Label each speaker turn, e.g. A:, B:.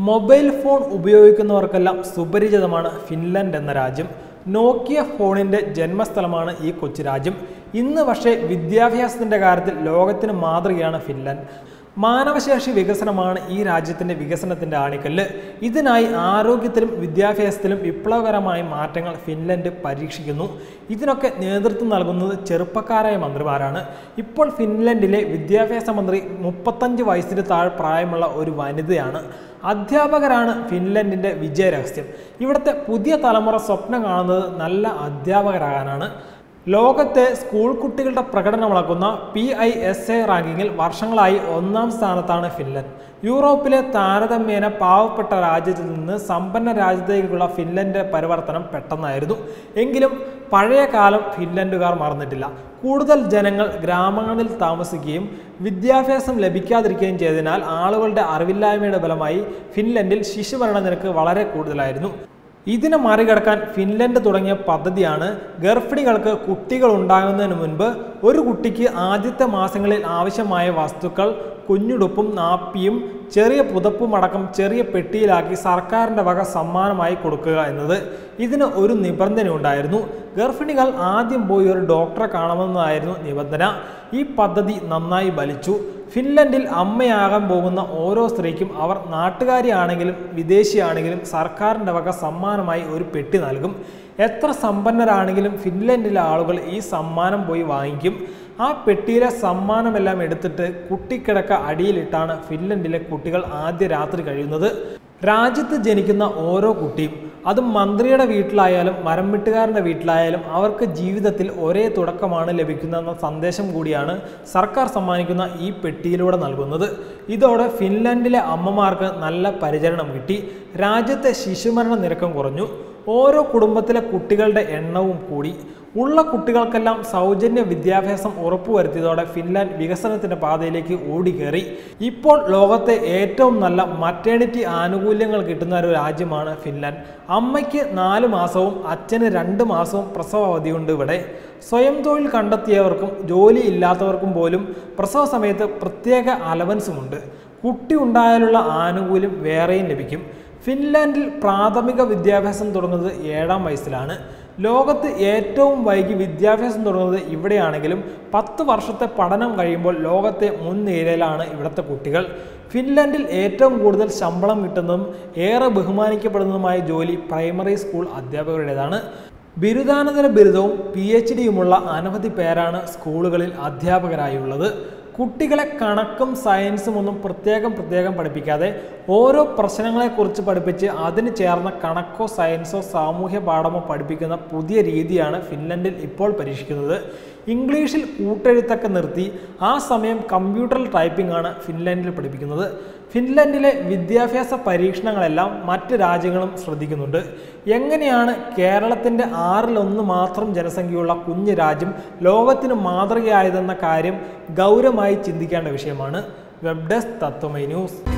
A: mobile phone ഉപയോഗിക്കുന്നവർക്കെല്ലാം സുപരിചിതമാണ് Finland എന്ന രാജ്യം നോക്കിയ ഫോണിൻ്റെ ജന്മസ്ഥലമാണ് ഈ കൊച്ചു രാജ്യം ഇന്ന് പക്ഷേ വിദ്യാഭ്യാസത്തിൻ്റെ കാര്യത്തിൽ ലോകത്തിന് മാതൃകയാണ് ഫിൻലൻഡ് മാനവശേഷി വികസനമാണ് ഈ രാജ്യത്തിൻ്റെ വികസനത്തിൻ്റെ ആണിക്കല്ല് ഇതിനായി ആരോഗ്യത്തിലും വിദ്യാഭ്യാസത്തിലും വിപ്ലവകരമായ മാറ്റങ്ങൾ ഫിൻലൻഡ് പരീക്ഷിക്കുന്നു ഇതിനൊക്കെ നേതൃത്വം നൽകുന്നത് ചെറുപ്പക്കാരായ മന്ത്രിമാരാണ് ഇപ്പോൾ ഫിൻലൻഡിലെ വിദ്യാഭ്യാസ മന്ത്രി മുപ്പത്തഞ്ച് വയസ്സിന് താഴെ പ്രായമുള്ള ഒരു വനിതയാണ് അധ്യാപകരാണ് ഫിൻലൻഡിൻ്റെ വിജയരഹസ്യം ഇവിടുത്തെ പുതിയ തലമുറ സ്വപ്നം കാണുന്നത് നല്ല അധ്യാപകരാകാനാണ് ലോകത്തെ സ്കൂൾ കുട്ടികളുടെ പ്രകടനം അളക്കുന്ന പി ഐ എസ് എ റാങ്കിങ്ങിൽ വർഷങ്ങളായി ഒന്നാം സ്ഥാനത്താണ് ഫിൻലൻഡ് യൂറോപ്പിലെ താരതമ്യേന പാവപ്പെട്ട രാജ്യത്തിൽ നിന്ന് സമ്പന്ന രാജ്യത്തേക്കുള്ള ഫിൻലൻഡിന്റെ പരിവർത്തനം പെട്ടെന്നായിരുന്നു എങ്കിലും പഴയ കാലം ഫിൻലൻഡുകാർ മറന്നിട്ടില്ല കൂടുതൽ ജനങ്ങൾ ഗ്രാമങ്ങളിൽ താമസിക്കുകയും വിദ്യാഭ്യാസം ലഭിക്കാതിരിക്കുകയും ചെയ്തതിനാൽ ആളുകളുടെ അറിവില്ലായ്മയുടെ ഫലമായി ഫിൻലൻഡിൽ ശിശുമരണ നിരക്ക് വളരെ കൂടുതലായിരുന്നു ഇതിനെ മറികടക്കാൻ ഫിൻലൻഡ് തുടങ്ങിയ പദ്ധതിയാണ് ഗർഭിണികൾക്ക് കുട്ടികൾ ഉണ്ടാകുന്നതിന് മുൻപ് ഒരു കുട്ടിക്ക് ആദ്യത്തെ മാസങ്ങളിൽ ആവശ്യമായ വസ്തുക്കൾ കുഞ്ഞുടുപ്പും നാപ്പിയും ചെറിയ പുതപ്പും അടക്കം ചെറിയ പെട്ടിയിലാക്കി സർക്കാരിൻ്റെ വക സമ്മാനമായി കൊടുക്കുക എന്നത് ഇതിന് ഒരു നിബന്ധന ഉണ്ടായിരുന്നു ഗർഭിണികൾ ആദ്യം പോയി ഒരു ഡോക്ടറെ കാണുമെന്നതായിരുന്നു നിബന്ധന ഈ പദ്ധതി നന്നായി ബലിച്ചു ഫിൻലൻഡിൽ അമ്മയാകാൻ പോകുന്ന ഓരോ സ്ത്രീക്കും അവർ നാട്ടുകാരിയാണെങ്കിലും വിദേശിയാണെങ്കിലും സർക്കാരിൻ്റെ വക സമ്മാനമായി ഒരു പെട്ടി നൽകും എത്ര സമ്പന്നരാണെങ്കിലും ഫിൻലൻഡിലെ ആളുകൾ ഈ സമ്മാനം പോയി വാങ്ങിക്കും ആ പെട്ടിയിലെ സമ്മാനമെല്ലാം എടുത്തിട്ട് കുട്ടിക്കിടക്ക അടിയിലിട്ടാണ് ഫിൻലൻഡിലെ കുട്ടികൾ ആദ്യ രാത്രി കഴിയുന്നത് രാജ്യത്ത് ജനിക്കുന്ന ഓരോ കുട്ടിയും അത് മന്ത്രിയുടെ വീട്ടിലായാലും മരം വെട്ടുകാരൻ്റെ വീട്ടിലായാലും അവർക്ക് ജീവിതത്തിൽ ഒരേ തുടക്കമാണ് ലഭിക്കുന്നതെന്ന സന്ദേശം കൂടിയാണ് സർക്കാർ സമ്മാനിക്കുന്ന ഈ പെട്ടിയിലൂടെ നൽകുന്നത് ഇതോടെ ഫിൻലൻഡിലെ അമ്മമാർക്ക് നല്ല പരിചരണം കിട്ടി രാജ്യത്തെ ശിശുമരണ നിരക്കും കുറഞ്ഞു ഓരോ കുടുംബത്തിലെ കുട്ടികളുടെ എണ്ണവും കൂടി ഉള്ള കുട്ടികൾക്കെല്ലാം സൗജന്യ വിദ്യാഭ്യാസം ഉറപ്പുവരുത്തിയതോടെ ഫിൻലാൻഡ് വികസനത്തിന്റെ പാതയിലേക്ക് ഓടിക്കേറി ഇപ്പോൾ ലോകത്തെ ഏറ്റവും നല്ല മറ്റേണിറ്റി ആനുകൂല്യങ്ങൾ കിട്ടുന്ന ഒരു രാജ്യമാണ് ഫിൻലാൻഡ് അമ്മയ്ക്ക് നാല് മാസവും അച്ഛന് രണ്ട് മാസവും പ്രസവ അവധിയുണ്ട് ഇവിടെ സ്വയം തൊഴിൽ കണ്ടെത്തിയവർക്കും ജോലി ഇല്ലാത്തവർക്കും പോലും പ്രസവ സമയത്ത് പ്രത്യേക അലവൻസുമുണ്ട് കുട്ടി ഉണ്ടായാലുള്ള ആനുകൂല്യം വേറെയും ലഭിക്കും ഫിൻലാൻഡിൽ പ്രാഥമിക വിദ്യാഭ്യാസം തുടങ്ങുന്നത് ഏഴാം വയസ്സിലാണ് ലോകത്ത് ഏറ്റവും വൈകി വിദ്യാഭ്യാസം തുടങ്ങുന്നത് ഇവിടെയാണെങ്കിലും പത്ത് വർഷത്തെ പഠനം കഴിയുമ്പോൾ ലോകത്തെ മുൻനിരയിലാണ് ഇവിടുത്തെ കുട്ടികൾ ഫിൻലാൻഡിൽ ഏറ്റവും കൂടുതൽ ശമ്പളം കിട്ടുന്നതും ഏറെ ബഹുമാനിക്കപ്പെടുന്നതുമായ ജോലി പ്രൈമറി സ്കൂൾ അധ്യാപകരുടേതാണ് ബിരുദാനന്തര ബിരുദവും പി എച്ച് ഡിയുമുള്ള അനവധി പേരാണ് സ്കൂളുകളിൽ അധ്യാപകരായുള്ളത് കുട്ടികളെ കണക്കും സയൻസും ഒന്നും പ്രത്യേകം പ്രത്യേകം പഠിപ്പിക്കാതെ ഓരോ പ്രശ്നങ്ങളെക്കുറിച്ച് പഠിപ്പിച്ച് അതിന് ചേർന്ന കണക്കോ സയൻസോ സാമൂഹ്യ പാഠമോ പഠിപ്പിക്കുന്ന പുതിയ രീതിയാണ് ഫിൻലൻഡിൽ ഇപ്പോൾ പരീക്ഷിക്കുന്നത് ഇംഗ്ലീഷിൽ കൂട്ടെഴുത്തൊക്കെ നിർത്തി ആ സമയം കമ്പ്യൂട്ടറിൽ ടൈപ്പിംഗ് ആണ് ഫിൻലാൻഡിൽ പഠിപ്പിക്കുന്നത് ഫിൻലൻഡിലെ വിദ്യാഭ്യാസ പരീക്ഷണങ്ങളെല്ലാം മറ്റ് രാജ്യങ്ങളും ശ്രദ്ധിക്കുന്നുണ്ട് എങ്ങനെയാണ് കേരളത്തിൻ്റെ ആറിലൊന്ന് മാത്രം ജനസംഖ്യയുള്ള കുഞ്ഞു രാജ്യം ലോകത്തിന് മാതൃകയായതെന്ന കാര്യം ഗൗരവമായി ചിന്തിക്കേണ്ട വിഷയമാണ് വെബ് ഡെസ്ക് തത്വമൈ ന്യൂസ്